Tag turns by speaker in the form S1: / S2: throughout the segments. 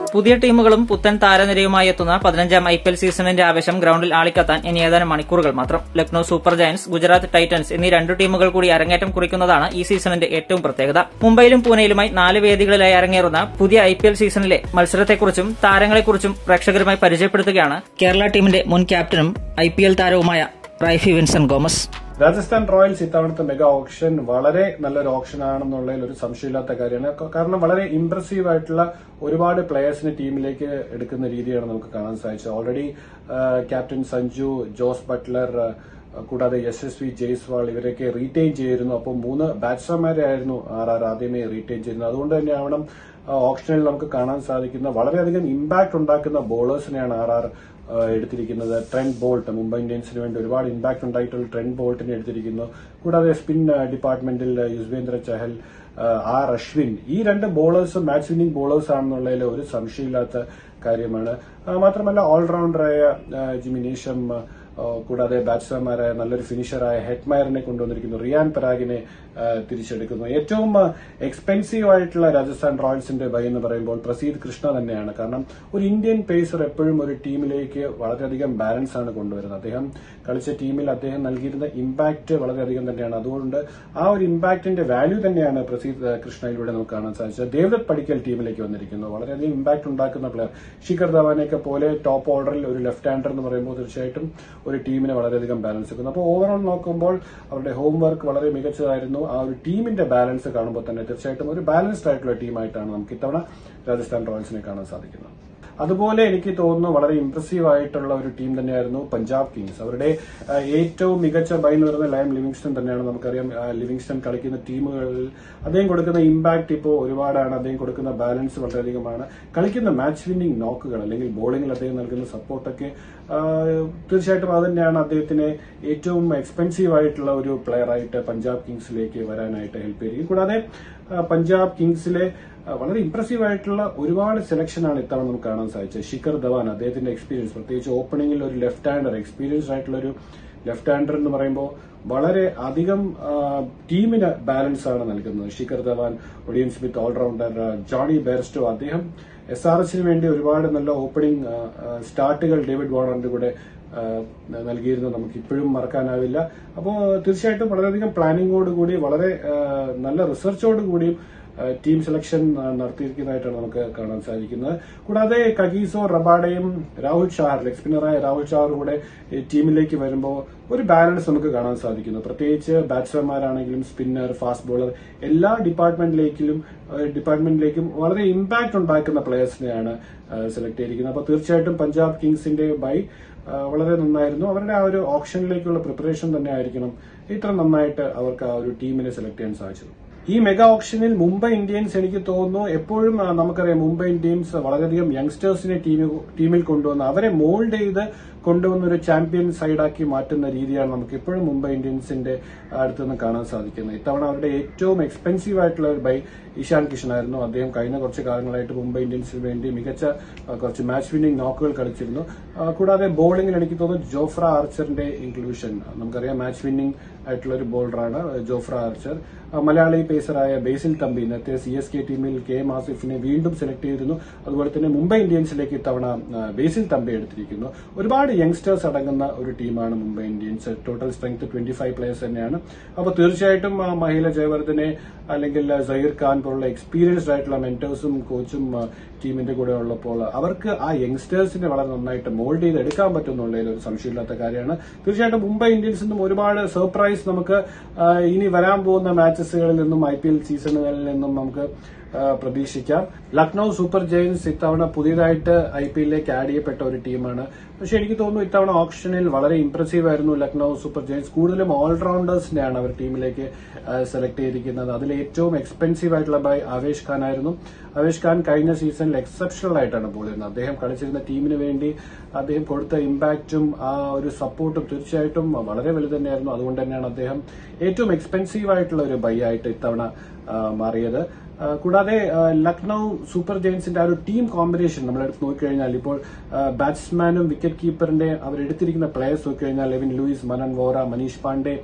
S1: പുതിയ ടീമുകളും പുത്തൻ താരനിരയുമായി എത്തുന്ന പതിനഞ്ചാം ഐ പി എൽ സീസണിന്റെ ആവേശം ഗ്രൌണ്ടിൽ ആളിക്കത്താൻ ഇനി ഏതാനും മണിക്കൂറുകൾ മാത്രം Lucknow Super Giants Gujarat Titans എന്നീ രണ്ടു ടീമുകൾ കൂടി അരങ്ങേറ്റം കുറിക്കുന്നതാണ് ഈ സീസണിന്റെ ഏറ്റവും പ്രത്യേകത മുംബൈയിലും പൂനെയിലുമായി നാല് വേദികളിലായി അരങ്ങേറുന്ന പുതിയ ഐ പി എൽ സീസണിലെ മത്സരത്തെക്കുറിച്ചും താരങ്ങളെക്കുറിച്ചും പ്രേക്ഷകരുമായി പരിചയപ്പെടുത്തുകയാണ് കേരള ടീമിന്റെ മുൻ ക്യാപ്റ്റനും ഐ പി എൽ താരവുമായ റൈഫി വിൻസെന്റ് ഗോമസ്
S2: രാജസ്ഥാൻ റോയൽസ് ഇത്തവണത്തെ മെഗാ ഓപ്ഷൻ വളരെ നല്ലൊരു ഓപ്ഷൻ ആണെന്നുള്ളതിൽ ഒരു സംശയമില്ലാത്ത കാര്യമാണ് ക- കാരണം വളരെ ഇംപ്രസീവ് ആയിട്ടുള്ള ഒരുപാട് പ്ലേയേഴ്സിനെ ടീമിലേക്ക് എടുക്കുന്ന രീതിയാണ് നമുക്ക് കാണാൻ സാധിച്ചത് already captain Sanju Jos Buttler ആ, കൂടാതെ യശസ്വി ജയ്സ്വാൾ ഇവരൊക്കെ റീറ്റെയിൻ ചെയ്തിരുന്നു അപ്പോൾ മൂന്ന് ബാറ്റ്സ്മാൻമാരെയായിരുന്നു ആർ ആർ ആദ്യമേ റീറ്റെയിൻ ചെയ്തിരുന്നത് അതുകൊണ്ട് തന്നെ ആവണം ഓപ്ഷനിൽ നമുക്ക് കാണാൻ സാധിക്കുന്ന വളരെയധികം ഇമ്പാക്ട് ഉണ്ടാക്കുന്ന ബോളേഴ്സിനെയാണ് ആർ ആർ എടുത്തിരിക്കുന്നത് ട്രെൻഡ് ബോൾട്ട് മുംബൈ ഇന്ത്യൻസിന് വേണ്ടി ഒരുപാട് ഇമ്പാക്ട് ഉണ്ടായിട്ടുള്ള ട്രെൻഡ് ബോൾട്ടിനെ എടുത്തിരിക്കുന്നു കൂടാതെ സ്പിൻ ഡിപ്പാർട്ട്മെന്റിൽ യുസ്വേന്ദ്ര ചഹൽ ആ, ആർ അശ്വിൻ ഈ രണ്ട് ബോളേഴ്സും മാച്ച് വിന്നിംഗ് ബോളേഴ്സ് ആണെന്നുള്ളതിൽ ഒരു സംശയമില്ലാത്ത കാര്യമാണ് ആ, മാത്രമല്ല ഓൾറൗണ്ടറായ ആ, ജിമി നീഷം ആ, കൂടാതെ ബാറ്റ്സ്മാൻമാരായ നല്ലൊരു ഫിനിഷറായ ഹെറ്റ്മയറിനെ കൊണ്ടുവന്നിരിക്കുന്നു റിയാൻ പരാഗിനെ ആ, തിരിച്ചെടുക്കുന്നു ഏറ്റവും എക്സ്പെൻസീവ് ആയിട്ടുള്ള രാജസ്ഥാൻ റോയൽസിന്റെ ബൈ എന്ന് പറയുമ്പോൾ പ്രസീദ് കൃഷ്ണ തന്നെയാണ് കാരണം ഒരു ഇന്ത്യൻ പേസർ എപ്പോഴും ഒരു ടീമിലേക്ക് വളരെയധികം ബാലൻസ് ആണ് കൊണ്ടുവരുന്നത് അദ്ദേഹം കളിച്ച ടീമിൽ അദ്ദേഹം നൽകിയിരുന്ന ഇമ്പാക്ട് വളരെയധികം തന്നെയാണ് അതുകൊണ്ട് ആ ഒരു ഇമ്പാക്ടിന്റെ വാല്യൂ തന്നെയാണ് പ്രസീദ് ആ, കൃഷ്ണയിലൂടെ നമുക്ക് കാണാൻ സാധിച്ചത് ദേവദത്ത് പടിക്കൽ ടീമിലേക്ക് വന്നിരിക്കുന്നു വളരെയധികം ഇമ്പാക്ട് ഉണ്ടാക്കുന്ന പ്ലെയർ ശിഖർ ധവാനെയൊക്കെ പോലെ ടോപ്പ് ഓർഡറിൽ ഒരു ലെഫ്റ്റ് ഹാൻഡർ എന്ന് പറയുമ്പോൾ തീർച്ചയായിട്ടും ഒരു ടീമിനെ വളരെയധികം ബാലൻസ് വെക്കുന്നു അപ്പോൾ ഓവറോൾ നോക്കുമ്പോൾ അവരുടെ ഹോം വർക്ക് വളരെ മികച്ചതായിരുന്നു ആ ഒരു ടീമിന്റെ ബാലൻസ് കാണുമ്പോൾ തന്നെ തീർച്ചയായിട്ടും ഒരു ബാലൻസ്ഡ് ആയിട്ടുള്ള ടീമായിട്ടാണ് നമുക്ക് ഇത്തവണ രാജസ്ഥാൻ റോയൽസിനെ കാണാൻ സാധിക്കുന്നത് അതുപോലെ എനിക്ക് തോന്നുന്നു വളരെ ഇംപ്രസീവ് ആയിട്ടുള്ള ഒരു ടീം തന്നെയായിരുന്നു പഞ്ചാബ് കിങ്സ് അവരുടെ ആ, ഏറ്റവും മികച്ച ബൈ എന്ന് പറയുന്നത് ലയം ലിവിങ്സ്റ്റൺ തന്നെയാണ് നമുക്കറിയാം ആ, ലിവിങ്സ്റ്റൺ കളിക്കുന്ന ടീമുകളിൽ അദ്ദേഹം കൊടുക്കുന്ന ഇമ്പാക്ട് ഇപ്പോൾ ഒരുപാടാണ് അദ്ദേഹം കൊടുക്കുന്ന ബാലൻസ് വളരെയധികമാണ് കളിക്കുന്ന മാച്ച് വിന്നിംഗ് നോക്കുകൾ അല്ലെങ്കിൽ ബോളിംഗിൽ അദ്ദേഹം നൽകുന്ന സപ്പോർട്ടൊക്കെ ആ, തീർച്ചയായിട്ടും അത് തന്നെയാണ് അദ്ദേഹത്തിന് ഏറ്റവും എക്സ്പെൻസീവ് ആയിട്ടുള്ള ഒരു പ്ലെയർ ആയിട്ട് പഞ്ചാബ് കിങ്സിലേക്ക് വരാനായിട്ട് ഹെൽപ്പ് ചെയ്തിരിക്കും കൂടാതെ ആ, പഞ്ചാബ് കിങ്സിലെ ആ, വളരെ ഇംപ്രസീവ് ആയിട്ടുള്ള ഒരുപാട് സെലക്ഷനാണ് ഇത്തവണ നമുക്ക് കാണാൻ സാധിച്ചത് ശിഖർ ധവാൻ അദ്ദേഹത്തിന്റെ എക്സ്പീരിയൻസ് പ്രത്യേകിച്ച് ഓപ്പണിംഗിൽ ഒരു ലെഫ്റ്റ് ഹാൻഡർ എക്സ്പീരിയൻസ്ഡ് ആയിട്ടുള്ള ഒരു ലെഫ്റ്റ് ഹാൻഡർ എന്ന് പറയുമ്പോൾ വളരെ അധികം ആ, ടീമിന് ബാലൻസ് ആണ് നൽകുന്നത് Shikhar Dhawan Odean Smith allrounder ആ, ജോണി ബെയർസ്റ്റോ അദ്ദേഹം എസ് ആർ എച്ചിന് വേണ്ടി ഒരുപാട് നല്ല ഓപ്പണിംഗ് ആ, ആ, സ്റ്റാർട്ടുകൾ ഡേവിഡ് വാർണറിന്റെ കൂടെ ആ, നൽകിയിരുന്നത് നമുക്ക് ഇപ്പോഴും മറക്കാനാവില്ല അപ്പോൾ തീർച്ചയായിട്ടും വളരെയധികം പ്ലാനിങ്ങോട് കൂടി വളരെ ആ, നല്ല റിസർച്ചോട് കൂടിയും ആ, ടീം സെലക്ഷൻ ആ, നടത്തിയിരിക്കുന്നതായിട്ടാണ് നമുക്ക് കാണാൻ സാധിക്കുന്നത് കൂടാതെ കഗീസോ റബാഡയും രാഹുൽ ഷാർ ലെഗ് സ്പിന്നറായ രാഹുൽ ഷാർ കൂടെ ഈ ടീമിലേക്ക് വരുമ്പോൾ ഒരു ബാലൻസ് നമുക്ക് കാണാൻ സാധിക്കുന്നു പ്രത്യേകിച്ച് ബാറ്റ്സ്മാൻമാരാണെങ്കിലും സ്പിന്നർ ഫാസ്റ്റ് ബോളർ എല്ലാ ഡിപ്പാർട്ട്മെന്റിലേക്കും ഡിപ്പാർട്ട്മെന്റിലേക്കും വളരെ ഇമ്പാക്ട് ഉണ്ടാക്കുന്ന പ്ലേയേഴ്സിനെയാണ് സെലക്ട് ചെയ്തിരിക്കുന്നത് അപ്പോൾ തീർച്ചയായിട്ടും പഞ്ചാബ് കിങ്സിന്റെ ബൈ ആ, വളരെ നന്നായിരുന്നു അവരുടെ ആ ഒരു ഓപ്ഷനിലേക്കുള്ള പ്രിപ്പറേഷൻ തന്നെ ആയിരിക്കണം ഇത്ര നന്നായിട്ട് അവർക്ക് ആ ഒരു ടീമിനെ സെലക്ട് ചെയ്യാൻ സാധിച്ചത് ഈ മെഗാ ഓപ്ഷനിൽ മുംബൈ ഇന്ത്യൻസ് എനിക്ക് തോന്നുന്നു എപ്പോഴും ആ, നമുക്കറിയാം മുംബൈ ഇന്ത്യൻസ് വളരെയധികം യങ്സ്റ്റേഴ്സിനെ ടീമിൽ ടീമിൽ കൊണ്ടുവന്ന് അവരെ മോൾഡ് ചെയ്ത് കൊണ്ടുവന്ന ഒരു ചാമ്പ്യൻ സൈഡാക്കി മാറ്റുന്ന രീതിയാണ് നമുക്ക് ഇപ്പോഴും മുംബൈ ഇന്ത്യൻസിന്റെ അടുത്ത് നിന്ന് കാണാൻ സാധിക്കുന്നത് ഇത്തവണ അവരുടെ ഏറ്റവും എക്സ്പെൻസീവ് ആയിട്ടുള്ള ഒരു ബൈ ഇഷാൻ കിഷൻ ആയിരുന്നു അദ്ദേഹം കഴിഞ്ഞ കുറച്ച് കാലങ്ങളായിട്ട് മുംബൈ ഇന്ത്യൻസിന് വേണ്ടി മികച്ച ആ, കുറച്ച് മാച്ച് വിന്നിംഗ് നോക്കുകൾ കളിച്ചിരുന്നു ആ, കൂടാതെ ബോളിംഗിൽ എനിക്ക് തോന്നുന്നു ജോഫ്ര ആർച്ചറിന്റെ ഇൻക്ലൂഷൻ നമുക്കറിയാം മാച്ച് വിന്നിംഗ് ആയിട്ടുള്ള ഒരു ബോളറാണ് ജോഫ്ര ആർച്ചർ ആ, മലയാളി പേസറായ ബേസിൽ തമ്പി നേരത്തെ സി എസ് കെ ടീമിൽ കെ എം ആസിഫിനെ വീണ്ടും സെലക്ട് ചെയ്തിരുന്നു അതുപോലെ തന്നെ മുംബൈ ഇന്ത്യൻസിലേക്ക് ഇത്തവണ ആ, ബേസിൽ തമ്പി എടുത്തിരിക്കുന്നു ഒരുപാട് യങ്സ്റ്റേഴ്സ് അടങ്ങുന്ന ഒരു ടീമാണ് Mumbai Indians total strength twenty five players തന്നെയാണ് അപ്പോൾ തീർച്ചയായിട്ടും ആ, മഹില ജയവർദ്ധനെ അല്ലെങ്കിൽ ആ, സഹീർ ഖാൻ പോലുള്ള എക്സ്പീരിയൻസ്ഡ് ആയിട്ടുള്ള മെന്റേഴ്സും കോച്ചും ആ, ടീമിന്റെ കൂടെ ഉള്ളപ്പോൾ അവർക്ക് ആ യങ്സ്റ്റേഴ്സിനെ വളരെ നന്നായിട്ട് മോൾഡ് ചെയ്ത് എടുക്കാൻ പറ്റുന്നുള്ളതിൽ ഒരു സംശയമില്ലാത്ത കാര്യമാണ് തീർച്ചയായിട്ടും മുംബൈ ഇന്ത്യൻസിൽ നിന്നും ഒരുപാട് സർപ്രൈസ് നമുക്ക് ആ, ഇനി വരാൻ പോകുന്ന മാച്ചസുകളിൽ നിന്നും ഐ പി എൽ സീസണുകളിൽ നിന്നും നമുക്ക് ആ, പ്രതീക്ഷിക്കാം ലക്നൌ സൂപ്പർ ജയൻസ് ഇത്തവണ പുതിയതായിട്ട് ഐ പി എല്ലിലേക്ക് ആഡ് ചെയ്യപ്പെട്ട ഒരു ടീമാണ് പക്ഷെ എനിക്ക് തോന്നുന്നു ഇത്തവണ ഓപ്ഷനിൽ വളരെ ഇംപ്രസീവ് ആയിരുന്നു ലക്നൌ സൂപ്പർ ജയൻസ് കൂടുതലും ഓൾറൗണ്ടേഴ്സിനെയാണ് അവർ ടീമിലേക്ക് സെലക്ട് ചെയ്തിരിക്കുന്നത് അതിൽ ഏറ്റവും എക്സ്പെൻസീവ് ആയിട്ടുള്ള ബൈ ആവേശ് ഖാൻ ആയിരുന്നു ആവേശ് ഖാൻ കഴിഞ്ഞ സീസണിൽ എക്സെപ്ഷണൽ ആയിട്ടാണ് ബോൾ ചെയ്യുന്നത് അദ്ദേഹം കളിച്ചിരുന്ന ടീമിന് വേണ്ടി അദ്ദേഹം കൊടുത്ത ഇമ്പാക്റ്റും ആ ഒരു സപ്പോർട്ടും തീർച്ചയായിട്ടും വളരെ വലുത് തന്നെയായിരുന്നു അതുകൊണ്ട് തന്നെയാണ് അദ്ദേഹം ഏറ്റവും എക്സ്പെൻസീവ് ആയിട്ടുള്ള ഒരു ബൈ ആയിട്ട് ഇത്തവണ ആ, മാറിയത് ആ, കൂടാതെ ആ, ലക്നൌ സൂപ്പർ ജയൻസിന്റെ ആ ഒരു ടീം കോമ്പിനേഷൻ നമ്മൾ എടുത്ത് നോക്കിക്കഴിഞ്ഞാൽ ഇപ്പോൾ ബാറ്റ്സ്മാനും വിക്കറ്റ് കീപ്പറിന്റെ അവരെടുത്തിരിക്കുന്ന പ്ലേയേഴ്സ് നോക്കിക്കഴിഞ്ഞാൽ Evin Lewis Manan Vohra Manish Pandey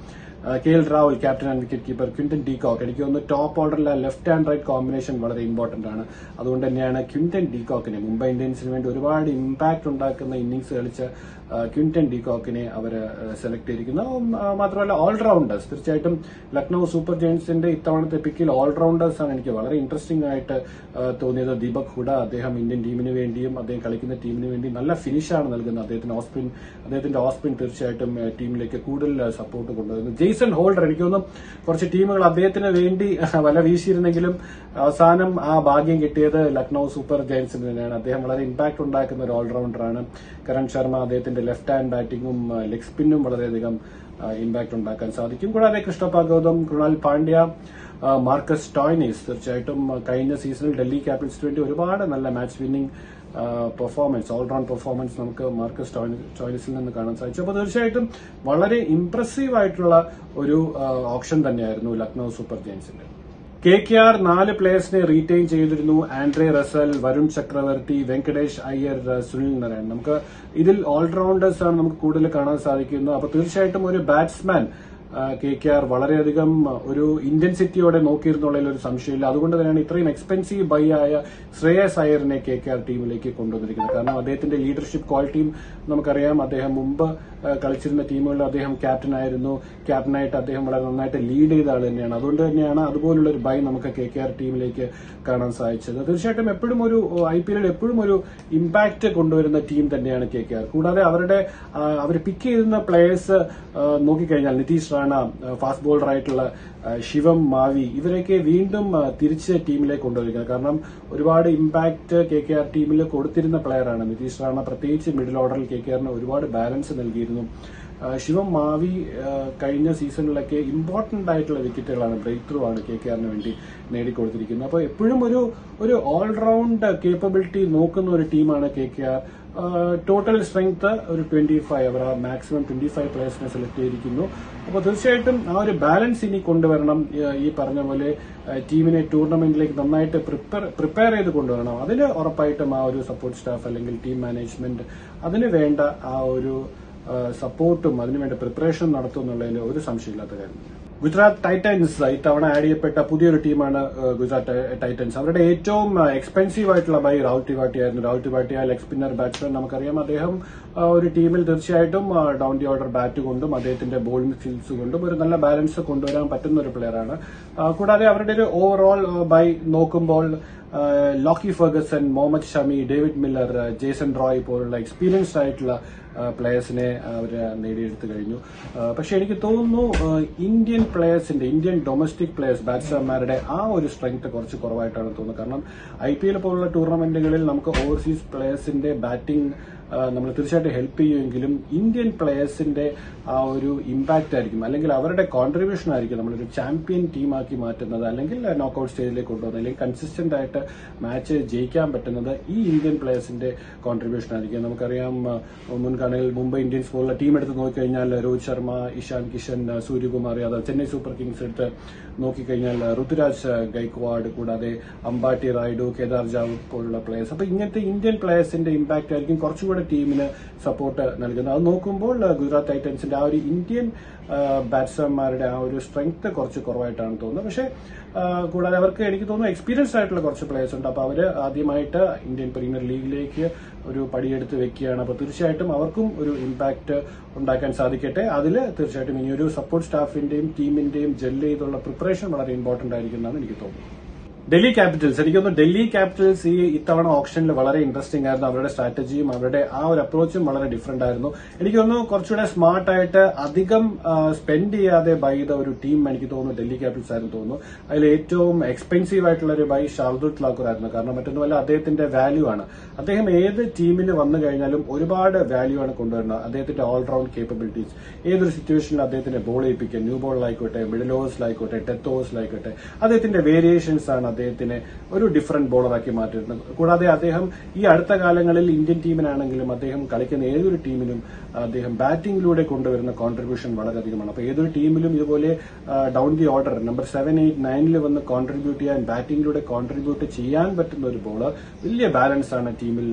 S2: K L Rahul captain and wicket keeper Quinton de Kock എനിക്ക് തോന്നുന്നു ടോപ്പ് ഓർഡറിലെ ലെഫ്റ്റ് ആൻഡ് റൈറ്റ് കോമ്പിനേഷൻ വളരെ ഇമ്പോർട്ടന്റ് ആണ് അതുകൊണ്ട് തന്നെയാണ് ക്വിന്റൻ ഡീകോക്കിനെ മുംബൈ ഇന്ത്യൻസിന് വേണ്ടി ഒരുപാട് ഇമ്പാക്ട് ഉണ്ടാക്കുന്ന ഇന്നിംഗ്സ് കളിച്ച ആ, ക്വിന്റൻ ഡീകോക്കിനെ അവർ സെലക്ട് ചെയ്തിരിക്കുന്നു ഉം, ആ, മാത്രമല്ല ഓൾറൗണ്ടേഴ്സ് തീർച്ചയായിട്ടും ലക്നൌ സൂപ്പർ ജയൻസിന്റെ ഇത്തവണത്തെ പിക്കിൽ ഓൾറൗണ്ടേഴ്സ് ആണ് എനിക്ക് വളരെ ഇൻട്രസ്റ്റിംഗ് ആയിട്ട് ആ, തോന്നിയത് ദീപക് ഹുഡ അദ്ദേഹം ഇന്ത്യൻ ടീമിന് വേണ്ടിയും അദ്ദേഹം കളിക്കുന്ന ടീമിന് വേണ്ടി നല്ല ഫിനിഷാണ് നൽകുന്നത് അദ്ദേഹത്തിന് ഓസ്പിൻ അദ്ദേഹത്തിന്റെ ഓസ്പിൻ തീർച്ചയായിട്ടും ആ, ടീമിലേക്ക് കൂടുതൽ സപ്പോർട്ട് കൊണ്ടുവരുന്നു ജെയ്സൺ ഹോൾഡർ എനിക്ക് തോന്നുന്നു കുറച്ച് ടീമുകൾ അദ്ദേഹത്തിന് വേണ്ടി വല വീശിയിരുന്നെങ്കിലും അവസാനം ആ ഭാഗ്യം കിട്ടിയത് ലക്നൌ സൂപ്പർ ജയൻസിന് തന്നെയാണ് അദ്ദേഹം വളരെ ഇമ്പാക്ട് ഉണ്ടാക്കുന്ന ഒരു ഓൾറൗണ്ടറാണ് കരൺ ശർമ്മ അദ്ദേഹത്തിന്റെ ലെഫ്റ്റ് ഹാൻഡ് ബാറ്റിംഗും ലെഗ് സ്പിന്നും വളരെയധികം ഇമ്പാക്ട് ഉണ്ടാക്കാൻ സാധിക്കും കൂടാതെ കൃഷ്ണപ്പ ഗൗതം കൃണാൽ പാണ്ഡ്യ ആ, മാർക്കസ് ടോയ്നീസ് തീർച്ചയായിട്ടും ആ, കഴിഞ്ഞ സീസണിൽ ഡൽഹി ക്യാപിറ്റൽസിന് വേണ്ടി ഒരുപാട് നല്ല match winning performance allround performance നമുക്ക് മാർക്കസ് ടോയ്നീസിൽ നിന്ന് കാണാൻ സാധിച്ചു അപ്പോൾ തീർച്ചയായിട്ടും വളരെ ഇംപ്രസീവ് ആയിട്ടുള്ള ഒരു ഓപ്ഷൻ തന്നെയായിരുന്നു ലക്നൌ സൂപ്പർ ജയൻസിന്റെ കെ കെ ആർ നാല് പ്ലേയേഴ്സിനെ റീറ്റെയിൻ ചെയ്തിരുന്നു ആൻഡ്രേ റസൽ വരുൺ ചക്രവർത്തി വെങ്കടേഷ് അയ്യർ സുനിൽ നാരായൺ നമുക്ക് ഇതിൽ ഓൾറൗണ്ടേഴ്സ് ആണ് നമുക്ക് കൂടുതൽ കാണാൻ സാധിക്കുന്നത് അപ്പൊ തീർച്ചയായിട്ടും ഒരു ബാറ്റ്സ്മാൻ കെ കെ ആർ വളരെയധികം ഒരു ഇന്റൻസിറ്റിയോടെ നോക്കിയിരുന്നുള്ളതിൽ ഒരു സംശയമില്ല അതുകൊണ്ട് തന്നെയാണ് ഇത്രയും എക്സ്പെൻസീവ് ബൈ ആയ ശ്രേയസ് അയ്യറിനെ കെ കെ ആർ ടീമിലേക്ക് കൊണ്ടുവന്നിരിക്കുന്നത് കാരണം അദ്ദേഹത്തിന്റെ ലീഡർഷിപ്പ് ക്വാളിറ്റിയും നമുക്കറിയാം അദ്ദേഹം മുമ്പ് ആ, കളിച്ചിരുന്ന ടീമുകളിൽ അദ്ദേഹം ക്യാപ്റ്റൻ ആയിരുന്നു ക്യാപ്റ്റനായിട്ട് അദ്ദേഹം വളരെ നന്നായിട്ട് ലീഡ് ചെയ്ത ആൾ തന്നെയാണ് അതുകൊണ്ട് തന്നെയാണ് അതുപോലുള്ള ഒരു ബൈ നമുക്ക് കെ കെ ആർ ടീമിലേക്ക് കാണാൻ സാധിച്ചത് തീർച്ചയായിട്ടും എപ്പോഴും ഒരു ഐ പി എല്ലിൽ എപ്പോഴും ഒരു ഇമ്പാക്ട് കൊണ്ടുവരുന്ന ടീം തന്നെയാണ് കെ കെ ആർ കൂടാതെ അവരുടെ അവർ പിക്ക് ചെയ്യുന്ന പ്ലേയേഴ്സ് നോക്കിക്കഴിഞ്ഞാൽ നിതീഷ് റാണ ഫാസ്റ്റ് ബോളർ ആയിട്ടുള്ള ആ, ശിവം മാവി ഇവരെയൊക്കെ വീണ്ടും ആ, തിരിച്ച് ടീമിലേക്ക് കൊണ്ടുവരിക്കുന്നത് കാരണം ഒരുപാട് ഇമ്പാക്ട് കെ കെ ആർ ടീമിൽ കൊടുത്തിരുന്ന പ്ലെയറാണ് നിതീഷ് റാണ പ്രത്യേകിച്ച് മിഡിൽ ഓർഡറിൽ കെ കെ ആറിന് ഒരുപാട് ബാലൻസ് നൽകിയിരുന്നു ആ, ശിവം മാവി ആ, കഴിഞ്ഞ സീസണിലൊക്കെ ഇമ്പോർട്ടന്റ് ആയിട്ടുള്ള വിക്കറ്റുകളാണ് ബ്രേക്ക് ത്രൂ ആണ് കെ കെ ആറിന് വേണ്ടി നേടിക്കൊടുത്തിരിക്കുന്നത് അപ്പോൾ എപ്പോഴും ഒരു ഒരു ഓൾറൗണ്ട് കേപ്പബിലിറ്റി നോക്കുന്ന ഒരു ടീമാണ് K K R total strength ഒരു ട്വന്റി ഫൈവ് അവർ മാക്സിമം ട്വന്റി ഫൈവ് പ്ലേയേഴ്സിനെ സെലക്ട് ചെയ്തിരിക്കുന്നു അപ്പോൾ തീർച്ചയായിട്ടും ആ ഒരു ബാലൻസ് ഇനി കൊണ്ടുവരണം ഈ- ഈ പറഞ്ഞ പോലെ ആ, ടീമിനെ ടൂർണമെന്റിലേക്ക് നന്നായിട്ട് പ്രിപ്പയർ പ്രിപ്പയർ ചെയ്ത് കൊണ്ടുവരണം അതിന് ഉറപ്പായിട്ടും ആ ഒരു സപ്പോർട്ട് സ്റ്റാഫ് അല്ലെങ്കിൽ ടീം മാനേജ്മെന്റ് അതിന് വേണ്ട ആ ഒരു സപ്പോർട്ടും അതിനുവേണ്ട പ്രിപ്പറേഷൻ നടത്തും എന്നുള്ളതിൽ ഒരു സംശയമില്ലാത്ത കാര്യമില്ല ഗുജറാത്ത് ടൈറ്റൻസ് ഇത്തവണ ആഡ് ചെയ്യപ്പെട്ട പുതിയൊരു ടീമാണ് ഏഹ്, ഗുജറാത്ത് ടൈ- ടൈറ്റൻസ് അവരുടെ ഏറ്റവും എക്സ്പെൻസീവ് ആയിട്ടുള്ള ബൈ രാഹുൽ ടിവാട്ടി ആയിരുന്നു Rahul Tewatia leg spinner batsman നമുക്കറിയാം അദ്ദേഹം ആ, ഒരു ടീമിൽ തീർച്ചയായിട്ടും ഡൗൺ ദി ഓർഡർ ബാറ്റ് കൊണ്ടും അദ്ദേഹത്തിന്റെ ബോളിംഗ് സ്കിൽസ് കൊണ്ടും ഒരു നല്ല ബാലൻസ് കൊണ്ടുവരാൻ പറ്റുന്ന ഒരു പ്ലെയറാണ് കൂടാതെ അവരുടെ ഒരു ഓവറോൾ ബൈ നോക്കുമ്പോൾ ആ, Lockie Ferguson Mohammed Shami David Miller ആ, ജേസൺ റോയ് പോലുള്ള എക്സ്പീരിയൻസ്ഡ് ആയിട്ടുള്ള പ്ലേയേഴ്സിനെ അവർ നേടിയെടുത്തു കഴിഞ്ഞു ആ, പക്ഷെ എനിക്ക് തോന്നുന്നു ആ, ഇന്ത്യൻ പ്ലേയേഴ്സിന്റെ ഇന്ത്യൻ ഡൊമസ്റ്റിക് പ്ലേയേഴ്സ് ബാറ്റ്സ്മാൻമാരുടെ ആ ഒരു സ്ട്രെങ്ത് കുറച്ച് കുറവായിട്ടാണ് തോന്നുന്നത് കാരണം ഐ പി എൽ പോലുള്ള ടൂർണമെന്റുകളിൽ നമുക്ക് ഓവർസീസ് പ്ലേയേഴ്സിന്റെ ബാറ്റിംഗ് നമ്മൾ തീർച്ചയായിട്ടും ഹെൽപ്പ് ചെയ്യുമെങ്കിലും ഇന്ത്യൻ പ്ലേയേഴ്സിന്റെ ആ ഒരു ഇമ്പാക്റ്റ് ആയിരിക്കും അല്ലെങ്കിൽ അവരുടെ കോൺട്രിബ്യൂഷൻ ആയിരിക്കും നമ്മളൊരു ചാമ്പ്യൻ ടീമാക്കി മാറ്റുന്നത് അല്ലെങ്കിൽ നോക്കൌട്ട് സ്റ്റേജിലേക്ക് കൊണ്ടുവന്നത് അല്ലെങ്കിൽ കൺസിസ്റ്റന്റ് ആയിട്ട് മാച്ച് ജയിക്കാൻ പറ്റുന്നത് ഈ ഇന്ത്യൻ പ്ലേയേഴ്സിന്റെ കോൺട്രിബ്യൂഷൻ ആയിരിക്കും നമുക്കറിയാം ആ, മുൻകാലങ്ങളിൽ മുംബൈ ഇന്ത്യൻസ് പോലുള്ള ടീം എടുത്ത് നോക്കിക്കഴിഞ്ഞാൽ രോഹിത് ശർമ്മ ഇഷാൻ കിഷൻ ആ, സൂര്യകുമാർ യാദവ് ചെന്നൈ സൂപ്പർ കിങ്സ് എടുത്ത് നോക്കിക്കഴിഞ്ഞാൽ ആ, ഋതുരാജ് ആ, ഗൈക്വാഡ് കൂടാതെ അമ്പാട്ടി റായിഡു കേദാർ ജാവ് പോലുള്ള പ്ലേയേഴ്സ് അപ്പൊ ഇങ്ങനത്തെ ഇന്ത്യൻ പ്ലേയേഴ്സിന്റെ ഇമ്പാക്ട് ആയിരിക്കും കുറച്ചുകൂടെ ടീമിന് സപ്പോർട്ട് നൽകുന്നത് അത് നോക്കുമ്പോൾ ആ, ഗുജറാത്ത് ടൈറ്റൻസിന്റെ ആ ഒരു ഇന്ത്യൻ ബാറ്റ്സ്മാൻമാരുടെ ആ ഒരു സ്ട്രെങ്ത് കുറച്ച് കുറവായിട്ടാണ് തോന്നുന്നത് പക്ഷേ ആ, കൂടാതെ അവർക്ക് എനിക്ക് തോന്നുന്നു എക്സ്പീരിയൻസ് ആയിട്ടുള്ള കുറച്ച് പ്ലേയേഴ്സ് ഉണ്ട് അപ്പൊ അവര് ആദ്യമായിട്ട് ഇന്ത്യൻ പ്രീമിയർ ലീഗിലേക്ക് ഒരു പടിയെടുത്ത് വെക്കുകയാണ് അപ്പൊ തീർച്ചയായിട്ടും അവർക്കും ഒരു ഇമ്പാക്ട് ഉണ്ടാക്കാൻ സാധിക്കട്ടെ അതിൽ തീർച്ചയായിട്ടും ഇനിയൊരു സപ്പോർട്ട് സ്റ്റാഫിന്റെയും ടീമിന്റെയും ജെൽ ചെയ്തുള്ള പ്രിപ്പറേഷൻ വളരെ ഇമ്പോർട്ടന്റ് ആയിരിക്കും എന്നാണ് എനിക്ക് തോന്നുന്നത് ഡൽഹി ക്യാപിറ്റൽസ് എനിക്ക് തോന്നുന്നു ഡൽഹി ക്യാപിറ്റൽസ് ഈ ഇത്തവണ ഓപ്ഷനിൽ വളരെ ഇൻട്രസ്റ്റിംഗ് ആയിരുന്നു അവരുടെ സ്ട്രാറ്റജിയും അവരുടെ ആ ഒരു അപ്രോച്ചും വളരെ ഡിഫറെന്റ് ആയിരുന്നു എനിക്ക് തോന്നുന്നു കുറച്ചുകൂടെ സ്മാർട്ട് ആയിട്ട് അധികം സ്പെൻഡ് ചെയ്യാതെ ബൈ ചെയ്ത ഒരു ടീം എനിക്ക് തോന്നുന്നു ഡൽഹി ക്യാപിറ്റൽസ് ആയിരുന്നു തോന്നുന്നു അതിൽ ഏറ്റവും എക്സ്പെൻസീവ് ആയിട്ടുള്ള ഒരു ബൈ ഷാർദുൽ ഠാക്കൂർ ആയിരുന്നു കാരണം മറ്റൊന്നുമല്ല അദ്ദേഹത്തിന്റെ വാല്യൂ ആണ് അദ്ദേഹം ഏത് ടീമിൽ വന്നു കഴിഞ്ഞാലും ഒരുപാട് വാല്യൂ ആണ് കൊണ്ടുവരുന്നത് അദ്ദേഹത്തിന്റെ ഓൾറൗണ്ട് കേപ്പബിലിറ്റീസ് ഏതൊരു സിറ്റുവേഷനിൽ അദ്ദേഹത്തിന്റെ ബോൾ ഏൽപ്പിക്കുക ന്യൂ ബോളിലായിക്കോട്ടെ മിഡിൽ ഓവേഴ്സിലായിക്കോട്ടെ ഡെത്ത് ഓവേഴ്സിലായിക്കോട്ടെ അദ്ദേഹത്തിന്റെ വേരിയേഷൻസ് ആണ് അദ്ദേഹത്തിനെ ഒരു ഡിഫറന്റ് ബോളറാക്കി മാറ്റിയിരുന്നത് കൂടാതെ അദ്ദേഹം ഈ അടുത്ത കാലങ്ങളിൽ ഇന്ത്യൻ ടീമിനാണെങ്കിലും അദ്ദേഹം കളിക്കുന്ന ഏതൊരു ടീമിനും അദ്ദേഹം ബാറ്റിംഗിലൂടെ കൊണ്ടുവരുന്ന കോൺട്രിബ്യൂഷൻ വളരെയധികമാണ് അപ്പോൾ ഏതൊരു ടീമിലും ഇതുപോലെ down the order number seven eight നയനിൽ വന്ന് കോൺട്രിബ്യൂട്ട് ചെയ്യാൻ ബാറ്റിംഗിലൂടെ കോൺട്രിബ്യൂട്ട് ചെയ്യാൻ പറ്റുന്ന ഒരു ബോളർ വലിയ ബാലൻസ് ആണ് ടീമിൽ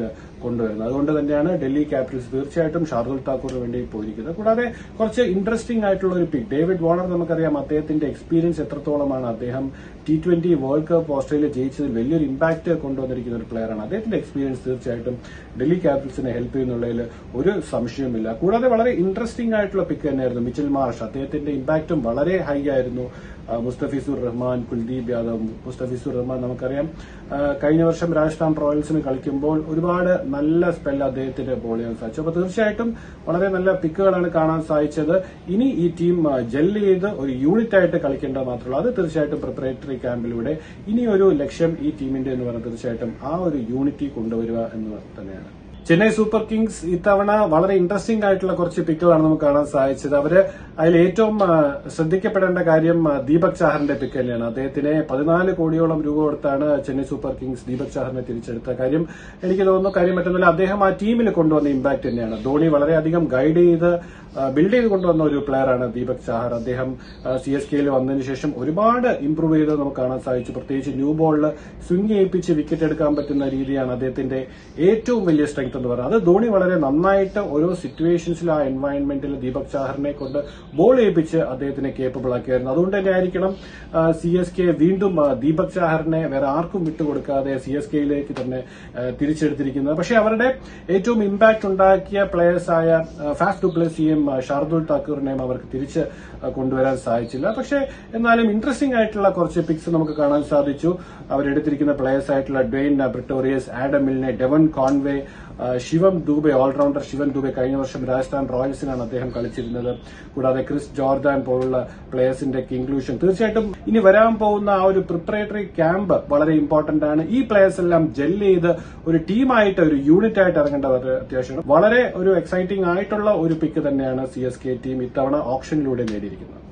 S2: കൊണ്ടുവരുന്നത് അതുകൊണ്ട് തന്നെയാണ് ഡൽഹി ക്യാപിറ്റൽസ് തീർച്ചയായിട്ടും ഷാർദുൽ താക്കൂറിന് വേണ്ടി പോയിരിക്കുന്നത് കൂടാതെ കുറച്ച് ഇൻട്രസ്റ്റിംഗ് ആയിട്ടുള്ള ഒരു പിക് ഡേവിഡ് വാർണർ നമുക്കറിയാം അദ്ദേഹത്തിന്റെ എക്സ്പീരിയൻസ് എത്രത്തോളമാണ് അദ്ദേഹം T twenty World Cup Australia ജയിച്ചതിൽ വലിയൊരു ഇമ്പാക്ട് കൊണ്ടുവന്നിരിക്കുന്ന ഒരു പ്ലെയറാണ് അദ്ദേഹത്തിന്റെ എക്സ്പീരിയൻസ് തീർച്ചയായിട്ടും ഡൽഹി ക്യാപിറ്റൽസിനെ ഹെൽപ്പ് ചെയ്യുന്നുള്ളതിൽ ഒരു സംശയവുമില്ല കൂടാതെ വളരെ ഇൻട്രസ്റ്റിംഗ് ആയിട്ടുള്ള പിക്ക് തന്നെയായിരുന്നു മിച്ചൽ മാർഷ് അദ്ദേഹത്തിന്റെ ഇമ്പാക്റ്റും വളരെ ഹൈ ആയിരുന്നു ആ, മുസ്തഫിസുർ റഹ്മാൻ കുൽദീപ് യാദവ് മുസ്തഫിസുർ റഹ്മാൻ നമുക്കറിയാം ആ, കഴിഞ്ഞ വർഷം രാജസ്ഥാൻ റോയൽസിന് കളിക്കുമ്പോൾ ഒരുപാട് നല്ല സ്പെൽ അദ്ദേഹത്തിന് ബോൾ ചെയ്യാൻ സാധിച്ചു അപ്പൊ തീർച്ചയായിട്ടും വളരെ നല്ല പിക്കുകളാണ് കാണാൻ സാധിച്ചത് ഇനി ഈ ടീം ജെൽ ചെയ്ത് ഒരു യൂണിറ്റ് ആയിട്ട് കളിക്കേണ്ടത് മാത്രമല്ല അത് തീർച്ചയായിട്ടും പ്രിപ്പറേറ്ററി ക്യാമ്പിലൂടെ ഇനി ഒരു ലക്ഷ്യം ഈ ടീമിന്റെ എന്ന് പറയുന്നത് തീർച്ചയായിട്ടും ആ ഒരു യൂണിറ്റി കൊണ്ടുവരിക എന്ന് തന്നെയാണ് ചെന്നൈ സൂപ്പർ കിങ്സ് ഇത്തവണ വളരെ ഇൻട്രസ്റ്റിംഗ് ആയിട്ടുള്ള കുറച്ച് പിക്കുകളാണ് നമുക്ക് കാണാൻ സാധിച്ചത് അവര് അതിൽ ഏറ്റവും ആ, ശ്രദ്ധിക്കപ്പെടേണ്ട കാര്യം ആ, ദീപക് ചാഹറിന്റെ പിക്ക് തന്നെയാണ് അദ്ദേഹത്തിന് പതിനാല് കോടിയോളം രൂപ കൊടുത്താണ് ചെന്നൈ സൂപ്പർ കിങ്സ് ദീപക് ചാഹറിനെ തിരിച്ചെടുത്ത കാര്യം എനിക്ക് തോന്നുന്നു കാര്യം മറ്റൊന്നുമില്ല അദ്ദേഹം ആ ടീമിൽ കൊണ്ടുവന്ന ഇമ്പാക്ട് തന്നെയാണ് ധോണി വളരെയധികം ഗൈഡ് ചെയ്ത് ബിൽഡ് ചെയ്ത് കൊണ്ടുവന്ന ഒരു പ്ലെയറാണ് ദീപക് ചാഹർ അദ്ദേഹം സി എസ് കെയിൽ വന്നതിന് ശേഷം ഒരുപാട് ഇംപ്രൂവ് ചെയ്ത് നമുക്ക് കാണാൻ സാധിച്ചു പ്രത്യേകിച്ച് ന്യൂ ബോളിൽ സ്വിംഗ് ചെയ്യിപ്പിച്ച് വിക്കറ്റ് എടുക്കാൻ പറ്റുന്ന രീതിയാണ് അദ്ദേഹത്തിന്റെ ഏറ്റവും വലിയ സ്ട്രെങ്ത് എന്ന് പറയുന്നത് അത് ധോണി വളരെ നന്നായിട്ട് ഓരോ സിറ്റുവേഷൻസിൽ ആ എൻവയൺമെന്റിൽ ദീപക് ചാഹറിനെ കൊണ്ട് ബോൾ ചെയ്യിപ്പിച്ച് അദ്ദേഹത്തിനെ കേപ്പബിൾ ആക്കിയായിരുന്നു അതുകൊണ്ട് തന്നെ ആയിരിക്കണം സി എസ് കെ വീണ്ടും ആ, ദീപക് ചാഹറിനെ വേറെ ആർക്കും വിട്ടുകൊടുക്കാതെ സി എസ് കെയിലേക്ക് തന്നെ ആ, തിരിച്ചെടുത്തിരിക്കുന്നത് പക്ഷേ അവരുടെ ഏറ്റവും ഇമ്പാക്ട് ഉണ്ടാക്കിയ പ്ലേയേഴ്സായ ഫാസ്റ്റ് ഡുപ്ലസിയും ആ, ഷാർദുൽ താക്കൂറിനെയും അവർക്ക് തിരിച്ച് ആ, കൊണ്ടുവരാൻ സാധിച്ചില്ല പക്ഷേ എന്നാലും ഇൻട്രസ്റ്റിംഗ് ആയിട്ടുള്ള കുറച്ച് പിക്സ് നമുക്ക് കാണാൻ സാധിച്ചു അവരെടുത്തിരിക്കുന്ന പ്ലേയേഴ്സ് ആയിട്ടുള്ള Dwaine Pretorius Adam Milne Devon Conway ആ, ശിവം ദൂബെ ഓൾറൗണ്ടർ ശിവൻ ദൂബെ കഴിഞ്ഞ വർഷം രാജസ്ഥാൻ റോയൽസിനാണ് അദ്ദേഹം കളിച്ചിരുന്നത് കൂടാതെ ക്രിസ് ജോർദാൻ പോലുള്ള പ്ലേയേഴ്സിന്റെ ഇൻക്ലൂഷൻ തീർച്ചയായിട്ടും ഇനി വരാൻ പോകുന്ന ആ ഒരു പ്രിപ്പറേറ്ററി ക്യാമ്പ് വളരെ ഇമ്പോർട്ടന്റ് ആണ് ഈ പ്ലേയേഴ്സ് എല്ലാം ജെൽ ചെയ്ത് ഒരു ടീമായിട്ട് ഒരു യൂണിറ്റ് ആയിട്ട് ഇറങ്ങേണ്ടത് അത്യാവശ്യമാണ് വളരെ ഒരു എക്സൈറ്റിംഗ് ആയിട്ടുള്ള ഒരു പിക്ക് തന്നെയാണ് സി എസ് കെ ടീം ഇത്തവണ ഓപ്ഷനിലൂടെ നേടിയിരിക്കുന്നത്